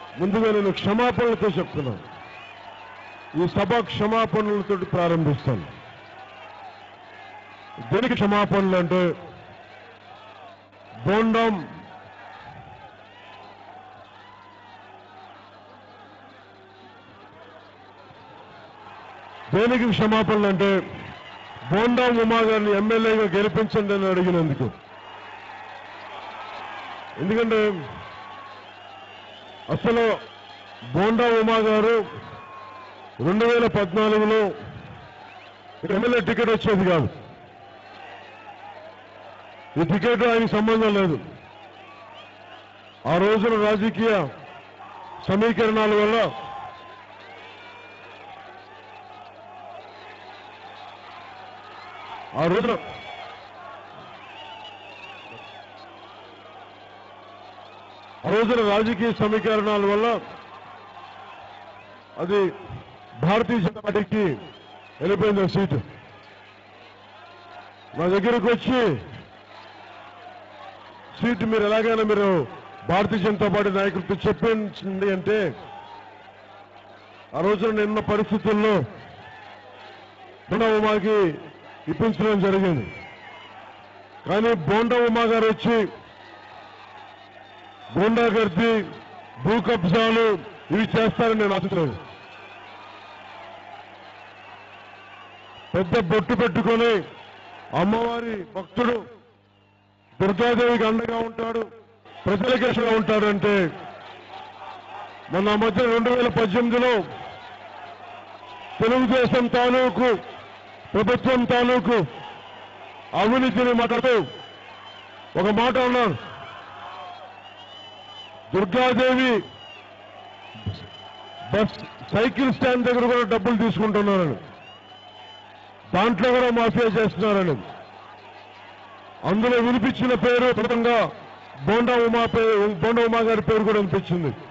ముందుగా నేను క్షమాపణలతో చెప్తున్నాను ఈ సభ క్షమాపణలతో ప్రారంభిస్తాను దేనికి క్షమాపణలు అంటే బోండం దేనికి క్షమాపణలు అంటే బోండా ఉమా గారిని ఎమ్మెల్యేగా గెలిపించండి అని అడిగినందుకు ఎందుకంటే అసలు బోండా ఉమా గారు రెండు వేల పద్నాలుగులో ఎమ్మెల్యే టికెట్ వచ్చేది కాదు ఈ టికెట్ ఆయనకి సంబంధం లేదు ఆ రోజున రాజకీయ సమీకరణాల వల్ల ఆ రోజున ఆ రోజున రాజకీయ సమీకరణాల వల్ల అది భారతీయ జనతా పార్టీకి వెళ్ళిపోయింది ఆ సీటు నా దగ్గరకు వచ్చి సీటు మీరు ఎలాగైనా మీరు భారతీయ జనతా పార్టీ నాయకులతో చెప్పించండి అంటే ఆ రోజున నిన్న పరిస్థితుల్లో బోండా ఉమాకి ఇప్పించడం జరిగింది కానీ బోండా ఉమా గారు వచ్చి బోండా గర్ది భూ కబ్జాలు ఇవి చేస్తారని నేను ఆశించలేదు పెద్ద బొట్టు పెట్టుకొని అమ్మవారి భక్తుడు దుర్గాదేవికి అండగా ఉంటాడు ప్రజలకి అండగా ఉంటాడంటే మొన్న మధ్య రెండు వేల పద్దెనిమిదిలో తెలుగుదేశం తాలూకు ప్రభుత్వం తాలూకు అవినీతిని మాట్లాడుతూ ఒక మాట అన్నారు దుర్గాదేవి బస్ సైకిల్ స్టాండ్ దగ్గర కూడా డబ్బులు తీసుకుంటున్నారని దాంట్లో కూడా మాఫియా చేస్తున్నారని అందులో వినిపించిన పేరు ప్రథంగా బోండా ఉమా పేరు బోండా ఉమా గారి పేరు కూడా వినిపించింది